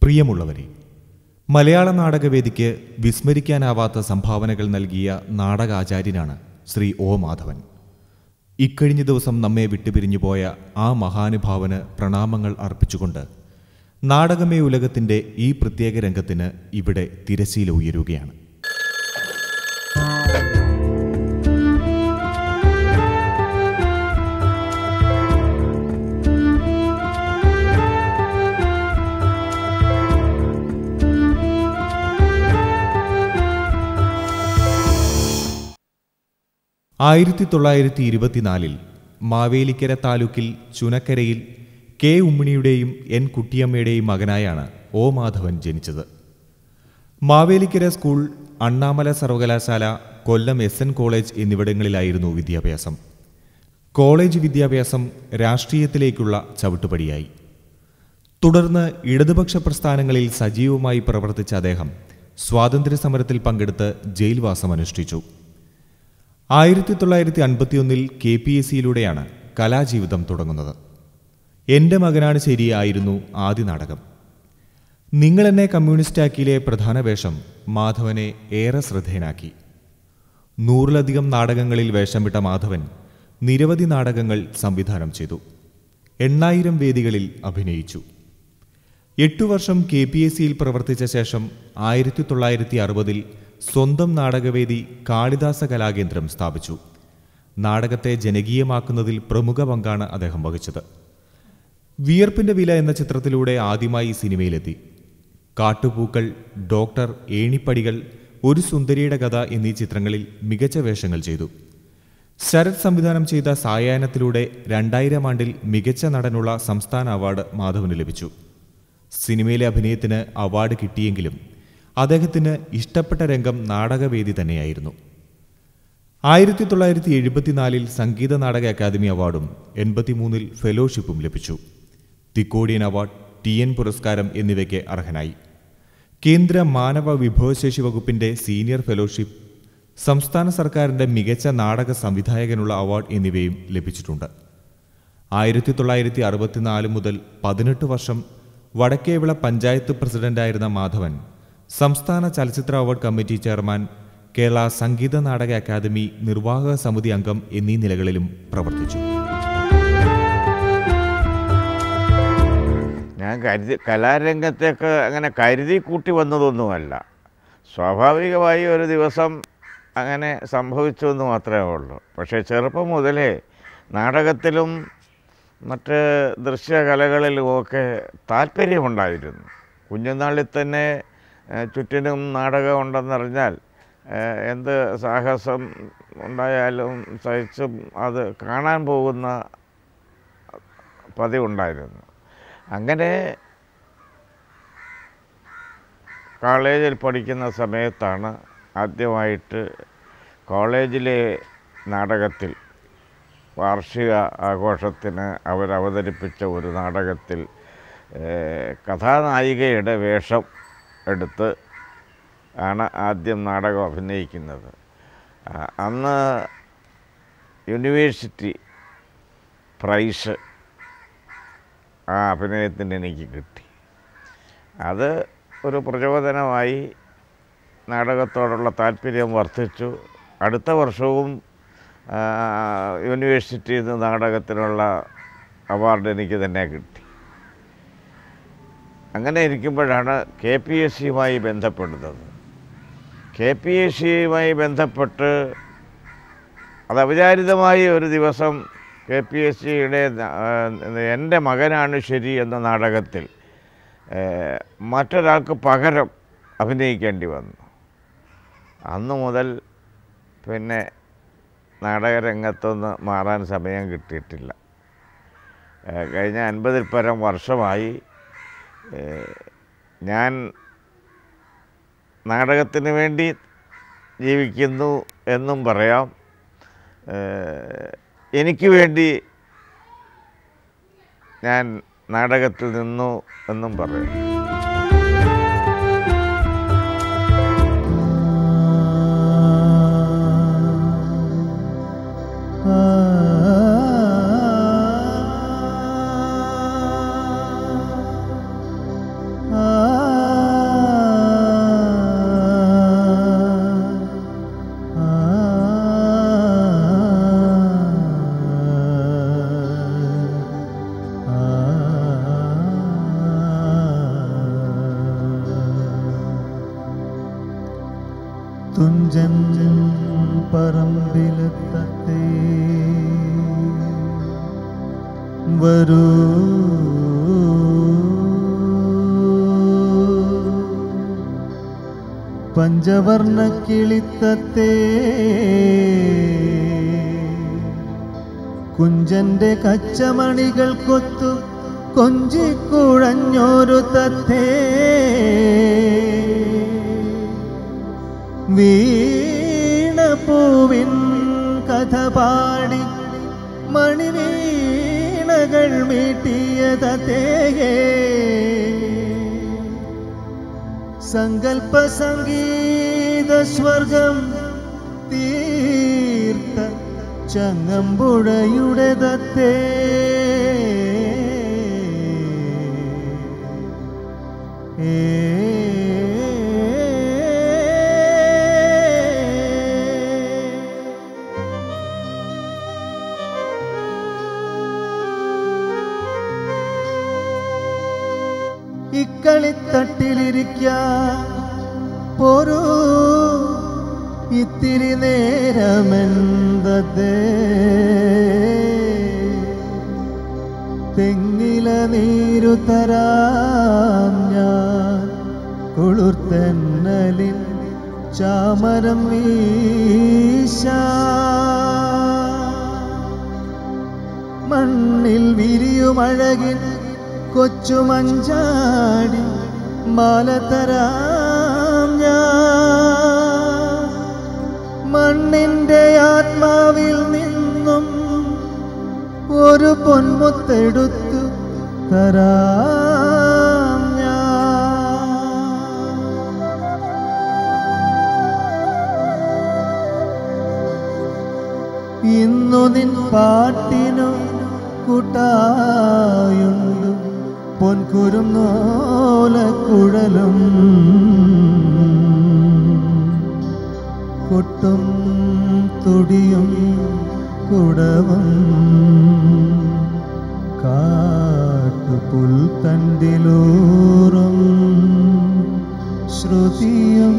പ്രിയമുള്ളവരെ മലയാള നാടകവേദിക്ക് വിസ്മരിക്കാനാവാത്ത സംഭാവനകൾ നൽകിയ നാടകാചാര്യനാണ് ശ്രീ ഒ മാധവൻ ഇക്കഴിഞ്ഞ ദിവസം നമ്മെ വിട്ടുപിരിഞ്ഞു പോയ ആ മഹാനുഭാവന് പ്രണാമങ്ങൾ അർപ്പിച്ചുകൊണ്ട് നാടകമേ ഉലകത്തിൻ്റെ ഈ പ്രത്യേക രംഗത്തിന് ഇവിടെ തിരശീല ഉയരുകയാണ് ആയിരത്തി തൊള്ളായിരത്തി ഇരുപത്തിനാലിൽ മാവേലിക്കര താലൂക്കിൽ ചുനക്കരയിൽ കെ ഉമ്മിണിയുടെയും എൻ കുട്ടിയമ്മയുടെയും മകനായാണ് ഒ മാധവൻ ജനിച്ചത് മാവേലിക്കര സ്കൂൾ അണ്ണാമല സർവകലാശാല കൊല്ലം എസ് എൻ കോളേജ് എന്നിവിടങ്ങളിലായിരുന്നു വിദ്യാഭ്യാസം കോളേജ് വിദ്യാഭ്യാസം രാഷ്ട്രീയത്തിലേക്കുള്ള ചവിട്ടുപടിയായി തുടർന്ന് ഇടതുപക്ഷ പ്രസ്ഥാനങ്ങളിൽ സജീവമായി പ്രവർത്തിച്ച അദ്ദേഹം സ്വാതന്ത്ര്യ സമരത്തിൽ പങ്കെടുത്ത് ജയിൽവാസം അനുഷ്ഠിച്ചു ആയിരത്തി തൊള്ളായിരത്തി അൻപത്തിയൊന്നിൽ കെ പി എസ് സിയിലൂടെയാണ് കലാജീവിതം തുടങ്ങുന്നത് എൻ്റെ മകനാണ് ശരിയായിരുന്നു ആദ്യ നാടകം നിങ്ങൾ എന്നെ കമ്മ്യൂണിസ്റ്റാക്കിയിലെ പ്രധാന വേഷം മാധവനെ ഏറെ ശ്രദ്ധേയനാക്കി നൂറിലധികം നാടകങ്ങളിൽ വേഷം വിട്ട മാധവൻ നിരവധി നാടകങ്ങൾ സംവിധാനം ചെയ്തു എണ്ണായിരം വേദികളിൽ അഭിനയിച്ചു എട്ടു വർഷം കെ പി എസ് സിയിൽ പ്രവർത്തിച്ച ശേഷം ആയിരത്തി തൊള്ളായിരത്തി അറുപതിൽ സ്വന്തം നാടകവേദി കാളിദാസ കലാകേന്ദ്രം സ്ഥാപിച്ചു നാടകത്തെ ജനകീയമാക്കുന്നതിൽ പ്രമുഖ പങ്കാണ് അദ്ദേഹം വഹിച്ചത് വിയർപ്പിന്റെ വില എന്ന ചിത്രത്തിലൂടെ ആദ്യമായി സിനിമയിലെത്തി കാട്ടുപൂക്കൾ ഡോക്ടർ ഏണിപ്പടികൾ ഒരു സുന്ദരിയുടെ കഥ എന്നീ ചിത്രങ്ങളിൽ മികച്ച വേഷങ്ങൾ ചെയ്തു ശരത് സംവിധാനം ചെയ്ത സായാഹ്നത്തിലൂടെ രണ്ടായിരം ആണ്ടിൽ മികച്ച നടനുള്ള സംസ്ഥാന അവാർഡ് മാധവന് ലഭിച്ചു സിനിമയിലെ അഭിനയത്തിന് അവാർഡ് കിട്ടിയെങ്കിലും അദ്ദേഹത്തിന് ഇഷ്ടപ്പെട്ട രംഗം നാടകവേദി തന്നെയായിരുന്നു ആയിരത്തി തൊള്ളായിരത്തി എഴുപത്തിനാലിൽ സംഗീത നാടക അക്കാദമി അവാർഡും എൺപത്തിമൂന്നിൽ ഫെലോഷിപ്പും ലഭിച്ചു തിക്കോടിയൻ അവാർഡ് ടി എൻ പുരസ്കാരം എന്നിവയ്ക്ക് അർഹനായി കേന്ദ്ര മാനവ വിഭവശേഷി വകുപ്പിന്റെ സീനിയർ ഫെലോഷിപ്പ് സംസ്ഥാന സർക്കാരിന്റെ മികച്ച നാടക സംവിധായകനുള്ള അവാർഡ് എന്നിവയും ലഭിച്ചിട്ടുണ്ട് ആയിരത്തി തൊള്ളായിരത്തി അറുപത്തിനാല് മുതൽ പതിനെട്ട് വർഷം വടക്കേവിള പഞ്ചായത്ത് പ്രസിഡന്റായിരുന്ന മാധവൻ സംസ്ഥാന ചലച്ചിത്ര അവാർഡ് കമ്മിറ്റി ചെയർമാൻ കേരള സംഗീത നാടക അക്കാദമി നിർവാഹക സമിതി അംഗം എന്നീ നിലകളിലും പ്രവർത്തിച്ചു ഞാൻ കരുതി കലാരംഗത്തേക്ക് അങ്ങനെ കരുതി കൂട്ടി വന്നതൊന്നുമല്ല സ്വാഭാവികമായി ഒരു ദിവസം അങ്ങനെ സംഭവിച്ചു എന്ന് മാത്രമേ ഉള്ളൂ പക്ഷേ ചെറുപ്പം മുതലേ നാടകത്തിലും മറ്റ് ദൃശ്യകലകളിലുമൊക്കെ താല്പര്യമുണ്ടായിരുന്നു കുഞ്ഞുനാളിൽ തന്നെ ഏഹ്, ചുറ്റിനും നാടകം ഉണ്ടെന്നറിഞ്ഞാൽ ഏഹ്, എന്ത് സാഹസം ഉണ്ടായാലും സഹിച്ചും അത് കാണാൻ പോകുന്ന പതിവുണ്ടായിരുന്നു അങ്ങനെ കോളേജിൽ പഠിക്കുന്ന സമയത്താണ് ആദ്യമായിട്ട് കോളേജിലെ നാടകത്തിൽ വാർഷിക ആഘോഷത്തിന് അവരവതരിപ്പിച്ച ഒരു നാടകത്തിൽ ഏഹ്, കഥാനായികയുടെ വേഷം എടുത്ത് ആണ് ആദ്യം നാടകം അഭിനയിക്കുന്നത് ആ, അന്ന് യൂണിവേഴ്സിറ്റി പ്രൈസ് ആ അഭിനയത്തിന് എനിക്ക് കിട്ടി അത് ഒരു പ്രചോദനമായി നാടകത്തോടുള്ള താല്പര്യം വർദ്ധിച്ചു അടുത്ത വർഷവും ആ, യൂണിവേഴ്സിറ്റിയിൽ നിന്ന് നാടകത്തിനുള്ള അവാർഡ് എനിക്ക് തന്നെ കിട്ടി അങ്ങനെ ഇരിക്കുമ്പോഴാണ് കെ പി എസ് സിയുമായി ബന്ധപ്പെടുന്നത് കെ പി എസ് സിയുമായി ബന്ധപ്പെട്ട് അത് അവിചാരിതമായി ഒരു ദിവസം കെ പി എസ് സിയുടെ എൻ്റെ മകനാണ് ശരി എന്ന നാടകത്തിൽ ഏഹ്, മറ്റൊരാൾക്ക് പകരം അഭിനയിക്കേണ്ടി വന്നു അന്ന് മുതൽ പിന്നെ നാടകരംഗത്തൊന്ന് മാറാൻ സമയം കിട്ടിയിട്ടില്ല ഏഹ്, കഴിഞ്ഞ അൻപതിൽ പരം വർഷമായി ഏഹ്, ഞാൻ നാടകത്തിന് വേണ്ടി ജീവിക്കുന്നു എന്നും പറയാം ഏഹ്, എനിക്ക് വേണ്ടി ഞാൻ നാടകത്തിൽ നിന്നു എന്നും പറയാം ആ കുഞ്ചൻ പറമ്പിലെത്തത്തെ വരൂ പഞ്ചവർണ്ണ കിളിത്തത്തെ കുഞ്ചന്റെ കച്ചമണികൾ കൊത്തു കൊഞ്ചിക്കുഴഞ്ഞൊരു തത്തേ വീണപൂവിൻ കഥ പാടി മണിവീണകൾ മീട്ടിയ തത്തേയേ സങ്കൽപ്പ സംഗീത സ്വർഗം തീർത്ത ചങ്ങമ്പുഴയുടെ ദത്തേ ഇക്കളിത്തട്ടിലിരിക്ക പോരൂ ഇത്തിരി നേരമെന്തതേ തെങ്ങില നീരു തരാം ഞാൻ കുളിർത്തെന്നലിൻ ചാമരം വീശ മണ്ണിൽ വിരിയുമഴകിൻ കൊച്ചുമഞ്ചാടി മാലതരാം ഞാൻ മണ്ണിൻ്റെ ആത്മാവിൽ നിന്നും ഒരു പൊന്മുത്തെടുത്തു തരാം ഞാൻ ഇന്നു നിൻ പാട്ടിനു കൂട്ടായുണ്ട് പൊൻകുരുന്നോലക്കുഴലും കൊട്ടും തുടിയും കുടവും കാട്ടുപുൽത്തണ്ടിലൂറും ശ്രുതിയും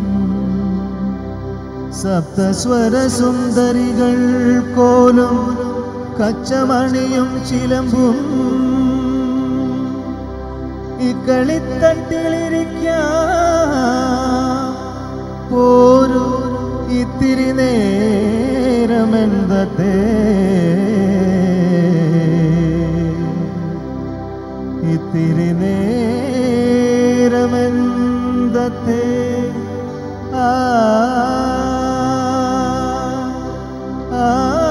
സപ്തസ്വര സുന്ദരികൾ കോലും കച്ചമണിയും ചിലമ്പും ഇക്കളിത്തട്ടിലിരിക്ക പോരു ഇത്തിരി നേരമെന്തത്തെ ഇത്തിരി നേരമെന്തത്തെ ആ ആ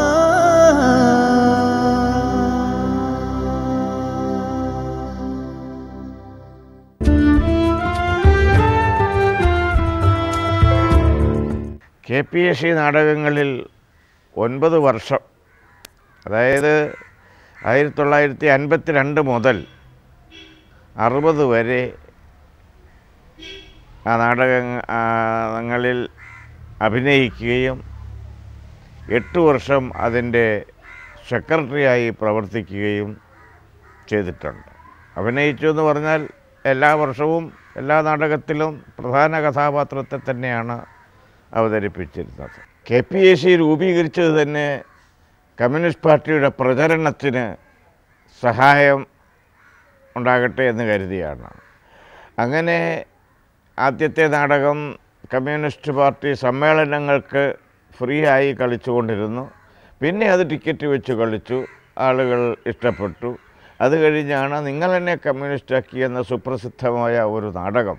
കെ പി എസ് സി നാടകങ്ങളിൽ ഒൻപത് വർഷം അതായത് ആയിരത്തി തൊള്ളായിരത്തി അൻപത്തി രണ്ട് മുതൽ അറുപത് വരെ ആ നാടകങ്ങളിൽ അഭിനയിക്കുകയും എട്ട് വർഷം അതിൻ്റെ സെക്രട്ടറിയായി പ്രവർത്തിക്കുകയും ചെയ്തിട്ടുണ്ട് അഭിനയിച്ചു എന്ന് പറഞ്ഞാൽ എല്ലാ വർഷവും എല്ലാ നാടകത്തിലും പ്രധാന കഥാപാത്രത്തെ തന്നെയാണ് അവതരിപ്പിച്ചിരുന്നത് കെ പി എ സി രൂപീകരിച്ചത് തന്നെ കമ്മ്യൂണിസ്റ്റ് പാർട്ടിയുടെ പ്രചരണത്തിന് സഹായം ഉണ്ടാകട്ടെ എന്ന് കരുതിയാണ് അങ്ങനെ ആദ്യത്തെ നാടകം കമ്മ്യൂണിസ്റ്റ് പാർട്ടി സമ്മേളനങ്ങൾക്ക് ഫ്രീ ആയി കളിച്ചുകൊണ്ടിരുന്നു പിന്നെ അത് ടിക്കറ്റ് വെച്ച് കളിച്ചു ആളുകൾ ഇഷ്ടപ്പെട്ടു അത് കഴിഞ്ഞാണ് നിങ്ങൾ എന്നെ കമ്മ്യൂണിസ്റ്റാക്കി എന്ന സുപ്രസിദ്ധമായ ഒരു നാടകം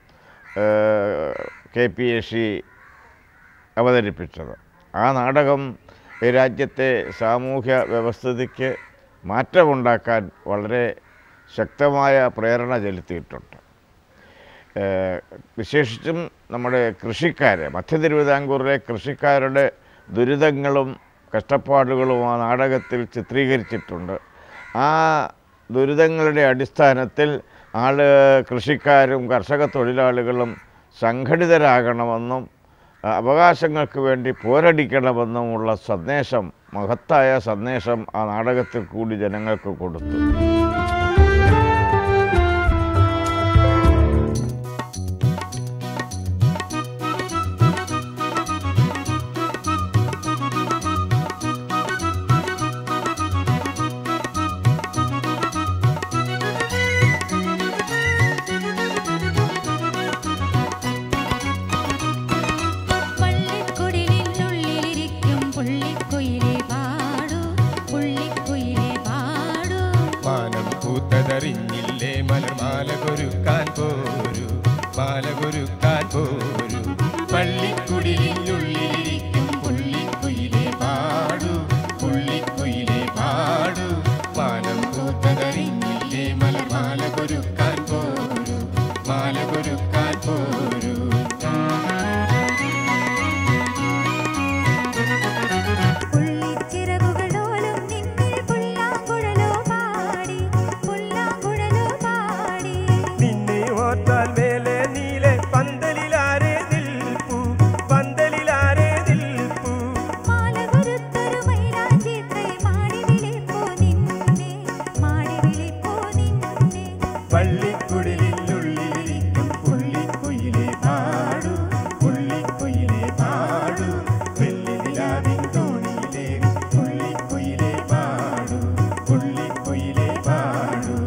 കെ പി എസ് സി അവതരിപ്പിച്ചത് ആ നാടകം ഈ രാജ്യത്തെ സാമൂഹ്യ വ്യവസ്ഥിതിക്ക് മാറ്റമുണ്ടാക്കാൻ വളരെ ശക്തമായ പ്രേരണ ചെലുത്തിയിട്ടുണ്ട് ഏഹ് വിശേഷിച്ചും നമ്മുടെ കൃഷിക്കാരെ മധ്യ തിരുവിതാംകൂറിലെ കൃഷിക്കാരുടെ ദുരിതങ്ങളും കഷ്ടപ്പാടുകളും ആ നാടകത്തിൽ ചിത്രീകരിച്ചിട്ടുണ്ട് ആ ദുരിതങ്ങളുടെ അടിസ്ഥാനത്തിൽ ആള് കൃഷിക്കാരും കർഷക തൊഴിലാളികളും സംഘടിതരാകണമെന്നും ആ, അവകാശങ്ങൾക്ക് വേണ്ടി പോരടിക്കണമെന്നുമുള്ള സന്ദേശം മഹത്തായ സന്ദേശം ആ നാടകത്തിൽ കൂടി ജനങ്ങൾക്ക് കൊടുത്തു മാലകൊരുക്കാൻ പോരൂ മാലകൊരുക്കാൻ പോരൂ പള്ളിക്കുടിലിനുള്ളിലിരിക്കും പുള്ളിക്കുയിലെ പാടു പുള്ളിക്കുയിലെ പാടു മാനം പൂത്തതറിഞ്ഞില്ലേ മലർ മാലകൊരുക്കാൻ പോരൂ മാലകൊരുക്കാൻ പോരൂ പുള്ളിച്ചിറകുകളോലും നിന്നിൽ പുല്ലാങ്കുഴലോ പാടി പുല്ലാങ്കുഴലോ പാടി നിന്നെ ഓർത്താൽ മേലെ നീലെ പന്തലിലാരെ നിൽപ്പു പന്തലിലാരെ നിൽപ്പു മാലകൊരുത്തൊരു മൈലാഞ്ചിത്രേ മാടി വിളിപ്പോ നിന്നെ മാടി വിളിപ്പോ നിന്നെ പള്ളിക്കുടിലിനുള്ളിലിരിക്കും പുള്ളിക്കുയിലെ പാടു പുള്ളിക്കുയിലെ പാടു വെള്ളിനിലാവിൻ തോണിയിലെ പുള്ളിക്കുയിലെ പാടു പുള്ളിക്കുയിലെ പാടു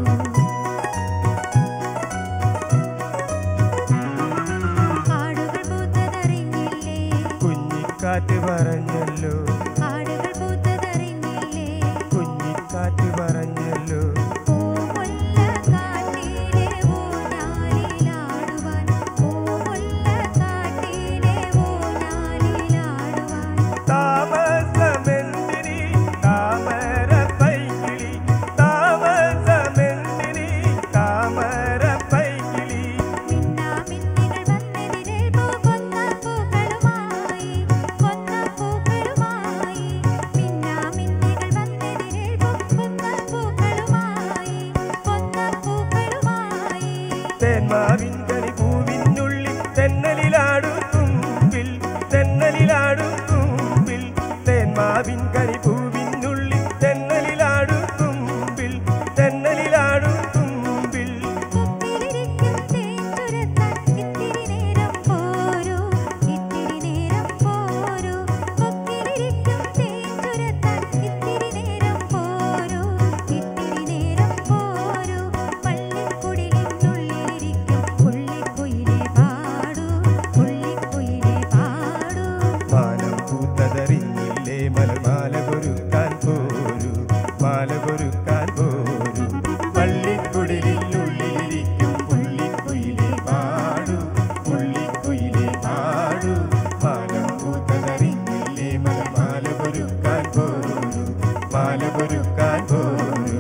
ആടുകൾ പൂത്തതറിഞ്ഞില്ലേ കുഞ്ഞിക്കാറ്റ് പറഞ്ഞല്ലോ ആടുകൾ പൂത്തതറിഞ്ഞില്ലേ കുഞ്ഞിക്കാറ്റ് പറഞ്ഞല്ലോ പൂമുല്ല കാട്ടിലെ ഊഞ്ഞാലിലാടുവാൻ പൂമുല്ല കാട്ടിലെ ഊഞ്ഞാലിലാടുവാൻ താമസമെന്തിനി താമര പൈകിളി താമസമെന്തിനി താമര പൈകിളി മിന്നാമിന്നികൾ വന്നെതിരേൽപ്പൂ കൊന്നപ്പൂക്കളുമായി കൊന്നപ്പൂക്കളുമായി മിന്നാമിന്നികൾ വന്നെതിരേൽപ്പൂ കൊന്നപ്പൂക്കളുമായി കൊന്നപ്പൂക്കളുമായി തേന്മാവിൻ കനി പൂവിനുള്ളിൽ തെന്നലിലാടും തുമ്പിൽ തെന്നലിലാടും തുമ്പിൽ തേന്മാവിൻ കനി പൂവിനുള്ളിൽ തെന്നലിലാടും തുമ്പിൽ തെന്നലിലാടും തുമ്പിൽ കൊക്കിലിരിക്കും തേൻചുരത്താൻ ഇത്തിരി നേരം പോരൂ ഇത്തിരി നേരം പോരൂ കൊക്കിലിരിക്കും തേൻചുരത്താൻ ഇത്തിരി നേരം പോരൂ ഇത്തിരി നേരം പോരൂ പള്ളിക്കുടിലിനുള്ളിലിരിക്കും പുള്ളിക്കുയിലെ പാടൂ പുള്ളിക്കുയിലെ പാടൂ മാനം പൂത്തതറിഞ്ഞില്ലേ മലമാല കൊരുക്കാൻ പോരൂ മാല കൊരുക്കാൻ പോരൂ പള്ളിക്കുടിലിനുള്ളിലിരിക്കും പുള്ളിക്കുയിലെ പാടു പുള്ളിക്കുയിലെ പാടു മാനം പൂത്തതറിഞ്ഞില്ലേ മലമാല കൊരുക്കാൻ പോരൂ മാല കൊരുക്കാൻ പോരൂ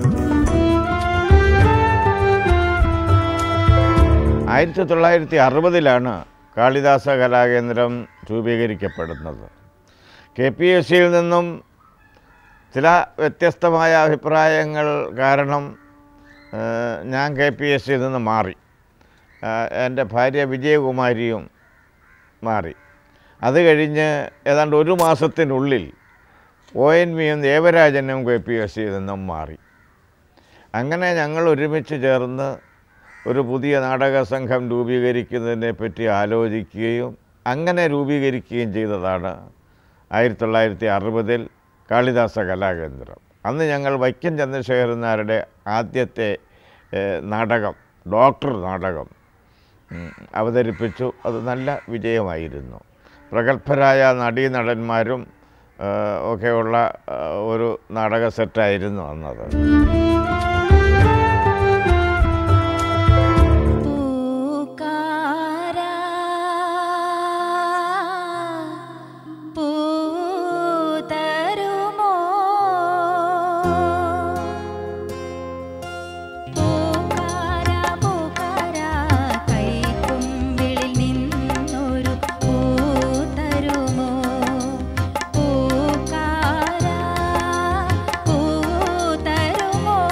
ആയിരത്തി തൊള്ളായിരത്തി അറുപതിലാണ് കാളിദാസ കലാകേന്ദ്രം രൂപീകരിക്കപ്പെടുന്നത് കെ പി എസ് സിയിൽ നിന്നും ചില വ്യത്യസ്തമായ അഭിപ്രായങ്ങൾ കാരണം ആ, ഞാൻ കെ പി എസ് സിയിൽ നിന്ന് മാറി ആ, എൻ്റെ ഭാര്യ വിജയകുമാരിയും മാറി അത് കഴിഞ്ഞ് ഏതാണ്ട് ഒരു മാസത്തിനുള്ളിൽ ഒ എൻ വിയും ദേവരാജനും കെ പി എസ് സിയിൽ നിന്നും മാറി അങ്ങനെ ഞങ്ങൾ ഒരുമിച്ച് ചേർന്ന് ഒരു പുതിയ നാടക സംഘം രൂപീകരിക്കുന്നതിനെ പറ്റി ആലോചിക്കുകയും അങ്ങനെ രൂപീകരിക്കുകയും ചെയ്തതാണ് ആയിരത്തി തൊള്ളായിരത്തി അറുപതിൽ കാളിദാസ കലാകേന്ദ്രം അന്ന് ഞങ്ങൾ വൈക്കം ചന്ദ്രശേഖരൻ നായരുടെ ആദ്യത്തെ ഏഹ്, നാടകം ഡോക്ടർ നാടകം ഉം, അവതരിപ്പിച്ചു അത് നല്ല വിജയമായിരുന്നു പ്രഗത്ഭരായ നടീനടന്മാരും ഏഹ്, ഒക്കെയുള്ള ഏഹ്, ഒരു നാടക സെറ്റായിരുന്നു അന്നത് പൂക്കാരാ പൂതരുമോ പൂക്കാരാ പൂക്കാരാ കൈക്കുമ്പിളിൽ നിന്നൊരു പൂതരുമോ പൂക്കാരാ പൂതരുമോ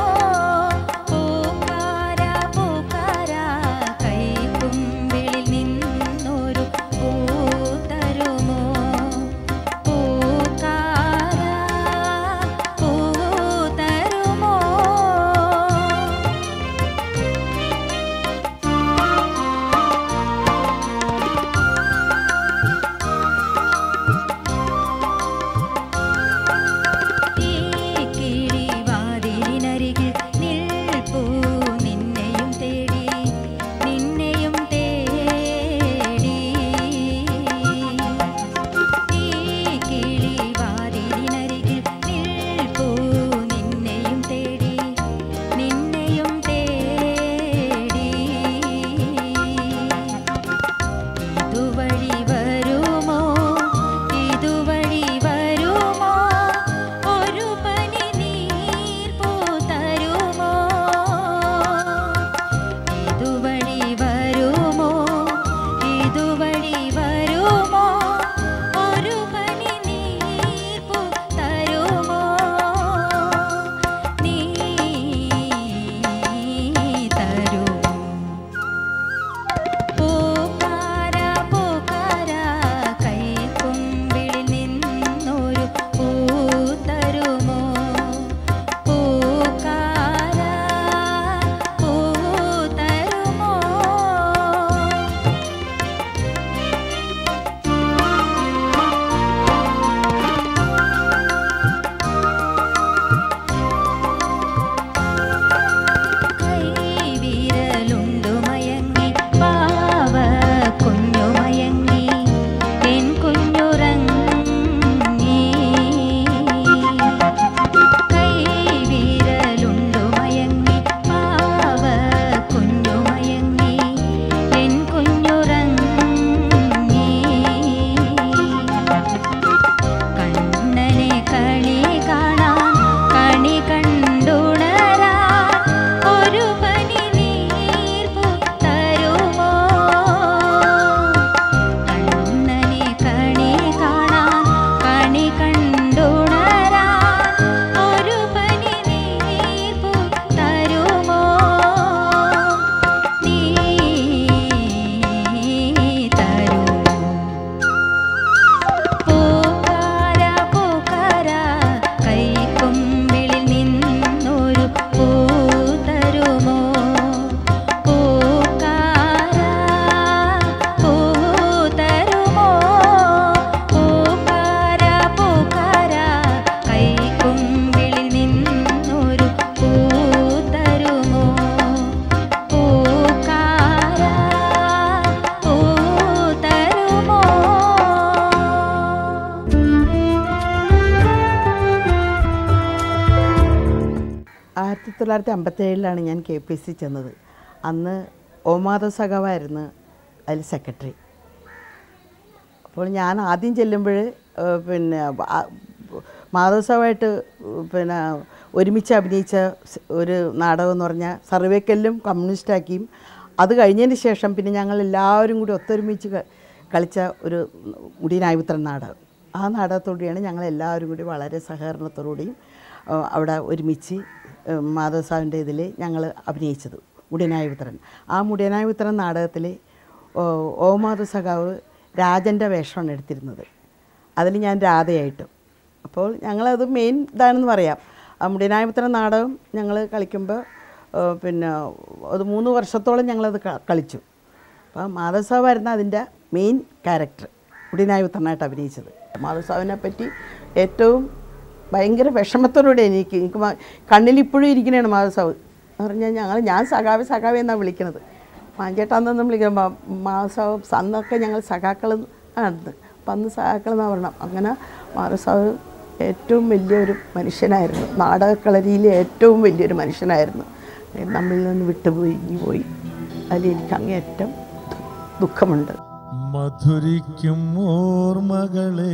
തൊള്ളായിരത്തി അമ്പത്തേഴിലാണ് ഞാൻ കെ പി സി ചെന്നത് അന്ന് ഓമാദ സഖാവായിരുന്നു അതിൽ സെക്രട്ടറി അപ്പോൾ ഞാൻ ആദ്യം ചെല്ലുമ്പോൾ പിന്നെ ആ- മാധവസമായിട്ട് പിന്നെ ഒരുമിച്ച് അഭിനയിച്ച സ് ഒരു നാടകം എന്ന് പറഞ്ഞാൽ സർവേക്കല്ലും കമ്മ്യൂണിസ്റ്റാക്കിയും അത് കഴിഞ്ഞതിന് ശേഷം പിന്നെ ഞങ്ങൾ എല്ലാവരും കൂടി ഒത്തൊരുമിച്ച് ക- കളിച്ച ഒരു മുടിയനായപുത്രൻ നാടകം ആ നാടകത്തോടെയാണ് ഞങ്ങൾ എല്ലാവരും കൂടി വളരെ സഹകരണത്തോടുകൂടിയും ആ, അവിടെ ഒരുമിച്ച് മാധവസാവിൻ്റെ ഇതിൽ ഞങ്ങൾ അഭിനയിച്ചത് മുടിയനായപുത്രൻ ആ മുടിയനായപുത്രൻ നാടകത്തിൽ ഓമാധു സഖാവ് രാജൻ്റെ വേഷമാണ് എടുത്തിരുന്നത് അതിൽ ഞാൻ രാധയായിട്ടും അപ്പോൾ ഞങ്ങളത് മെയിൻ ഇതാണെന്ന് പറയാം ആ മുടിയനായപുത്രൻ നാടകം ഞങ്ങൾ കളിക്കുമ്പോൾ ആ, പിന്നെ അത് മൂന്ന് വർഷത്തോളം ഞങ്ങളത് ക- കളിച്ചു അപ്പോൾ മാധവസാവായിരുന്നു അതിൻ്റെ മെയിൻ ക്യാരക്ടർ മുടിയനായപുത്രനായിട്ട് അഭിനയിച്ചത് മാധവസാവിനെ പറ്റി ഏറ്റവും ഭയങ്കര വിഷമത്തോടെ എനിക്ക് എനിക്ക് മ- കണ്ണിൽ ഇപ്പോഴും ഇരിക്കണതാണ് മാധവസാവ് എന്ന് പറഞ്ഞാൽ ഞങ്ങൾ ഞാൻ സഖാവ് സഖാവ് എന്നാണ് വിളിക്കണത് മാഞ്ചേട്ടാന്നൊന്നും വിളിക്കണം മാധവസാവ് അന്നൊക്കെ ഞങ്ങൾ സഖാക്കൾ ആണ് അപ്പം അന്ന് സഖാക്കൾ എന്നാണ് പറയണം അങ്ങനെ മാധവസാവ് ഏറ്റവും വലിയൊരു മനുഷ്യനായിരുന്നു നാടകക്കളരിയിലെ ഏറ്റവും വലിയൊരു മനുഷ്യനായിരുന്നു നമ്മളിൽ നിന്ന് വിട്ടുപോയി പോയി അതിൽ എനിക്ക് അങ്ങേയറ്റം ദുഃഖമുണ്ട് മധുരിക്കും ഓർമ്മകളെ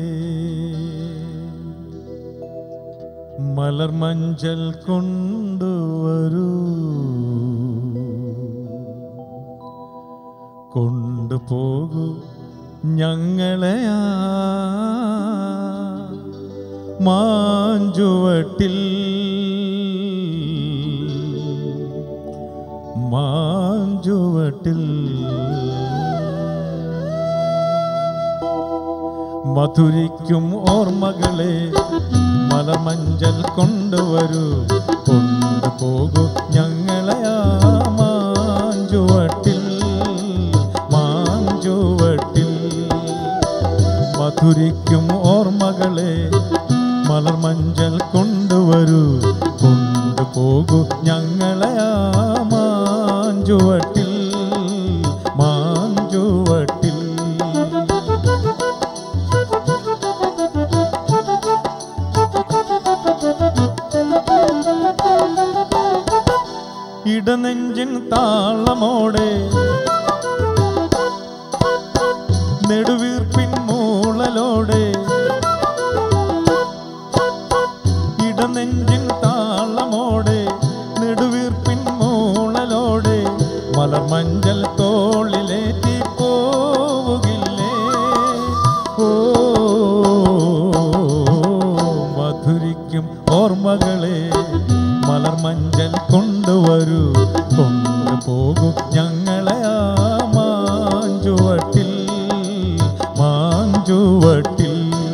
മലർമഞ്ചൽ കൊണ്ടുവരൂ കൊണ്ടുപോകൂ ഞങ്ങളെ ആ മാഞ്ചുവട്ടിൽ മാഞ്ചുവട്ടിൽ മധുരിക്കും ഓർമ്മകളെ മലമഞ്ചൽ കൊണ്ടുവരൂ കൊണ്ടുപോകൂ ഞങ്ങളെ ആ മാഞ്ചുവട്ടിൽ മാഞ്ചുവട്ടിൽ മധുരിക്കും ഓർമ്മകളെ മലർമഞ്ചൽ കൊണ്ടുവരൂ കൊണ്ടുപോകൂ ഞങ്ങളെ ആ മാഞ്ചുവട്ടിൽ മാഞ്ചുവട്ടിൽ ഇടനെഞ്ചിൻ താളമോടെ നെടുവീർപ്പിൻ മൂളലോടെ ഇടനെഞ്ചിൻ താളമോടെ നെടുവീർപ്പിൻ മൂളലോടെ മലർമഞ്ചൽ തോളിലേറ്റി പോവുകില്ലേ ഓ മധുരിക്കും ഓർമ്മകളെ മലർമഞ്ചൽ കൊണ്ടുവരൂ കൊണ്ടുപോകും ഞങ്ങളെ ആ മാഞ്ചുവട്ടിൽ മാഞ്ചുവട്ടിൽ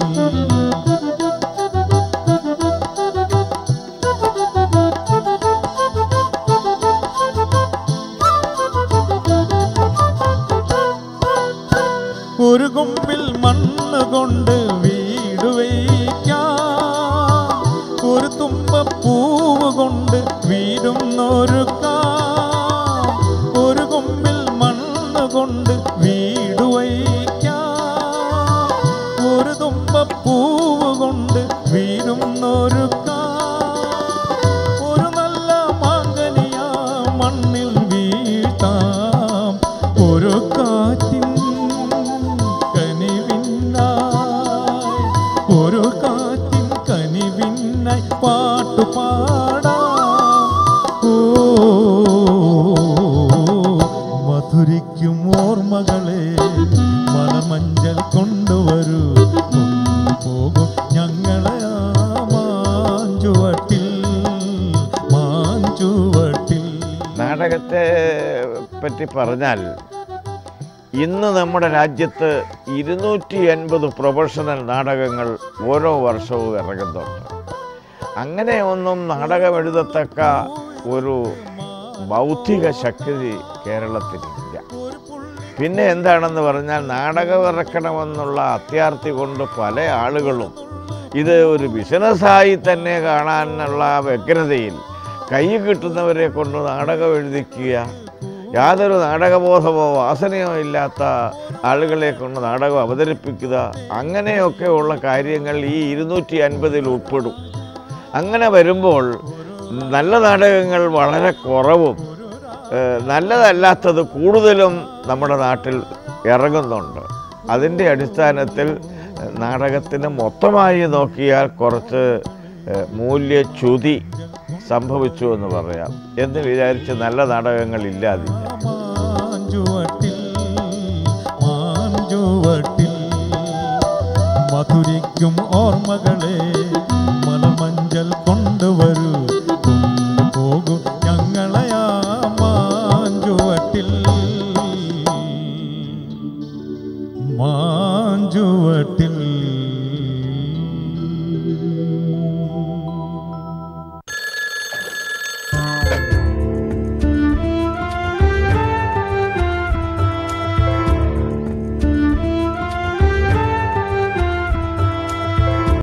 ഒരു കൊമ്പിൽ മണ്ണ് കൊണ്ട് വീട് വയ്ക്കാം ഒരു തുമ്പപ്പൂവ് കൊണ്ട് വീടും ഒരുക്കാം ഒരു കൊമ്പിൽ മണ്ണ് കൊണ്ട് വീട് വയ്ക്കാം ഒരു തുമ്പപ്പൂവ് കൊണ്ട് വീടും ഒരുക്കാം ഒരു നല്ല മാങ്കനിയാ മണ്ണിൽ വീഴ്ത്താം ഒരു കാറ്റിൻ കനിവിന്നായി ഒരു കാറ്റിൻ കനിവിന്നായി പാട്ടു പാടാം ഓ മധുരിക്കും ഓർമ്മകളെ മലമഞ്ചൽ കൊണ്ടുവരൂ കൊണ്ടുപോകും ഞങ്ങളെ ആ മാഞ്ചുവട്ടിൽ മാഞ്ചുവട്ടിൽ നാടകത്തെ പറ്റി പറഞ്ഞാൽ ഇന്ന് നമ്മുടെ രാജ്യത്ത് ഇരുന്നൂറ്റി എൺപത് പ്രൊഫഷണൽ നാടകങ്ങൾ ഓരോ വർഷവും ഇറങ്ങുന്നുണ്ട് അങ്ങനെ ഒന്നും നാടകം എഴുതത്തക്ക ഒരു ബൗദ്ധിക ശക്തി കേരളത്തിലില്ല പിന്നെ എന്താണെന്ന് പറഞ്ഞാൽ നാടകം ഇറക്കണമെന്നുള്ള അത്യാർത്ഥി കൊണ്ട് പല ആളുകളും ഇത് ഒരു ബിസിനസ്സായി തന്നെ കാണാനുള്ള വ്യഗ്രതയിൽ കൈ കിട്ടുന്നവരെ കൊണ്ട് നാടകം എഴുതിക്കുക യാതൊരു നാടകബോധമോ വാസനയോ ഇല്ലാത്ത ആളുകളെ കൊണ്ട് നാടകം അവതരിപ്പിക്കുക അങ്ങനെയൊക്കെയുള്ള കാര്യങ്ങൾ ഈ ഇരുന്നൂറ്റി അൻപതിൽ ഉൾപ്പെടും അങ്ങനെ വരുമ്പോൾ നല്ല നാടകങ്ങൾ വളരെ കുറവും ഏഹ്, നല്ലതല്ലാത്തത് കൂടുതലും നമ്മുടെ നാട്ടിൽ ഇറങ്ങുന്നുണ്ട് അതിൻ്റെ അടിസ്ഥാനത്തിൽ ഏഹ്, നാടകത്തിന് മൊത്തമായി നോക്കിയാൽ കുറച്ച് ഏഹ്, മൂല്യച്യുതി സംഭവിച്ചു എന്ന് പറയാം എന്ന് വിചാരിച്ച് നല്ല നാടകങ്ങൾ ഇല്ലാതില്ല മാഞ്ചുവട്ടിൽ മാഞ്ചുവട്ടിൽ മധുരിക്കും ഓർമ്മകളെ മലമഞ്ചൽ കൊണ്ട്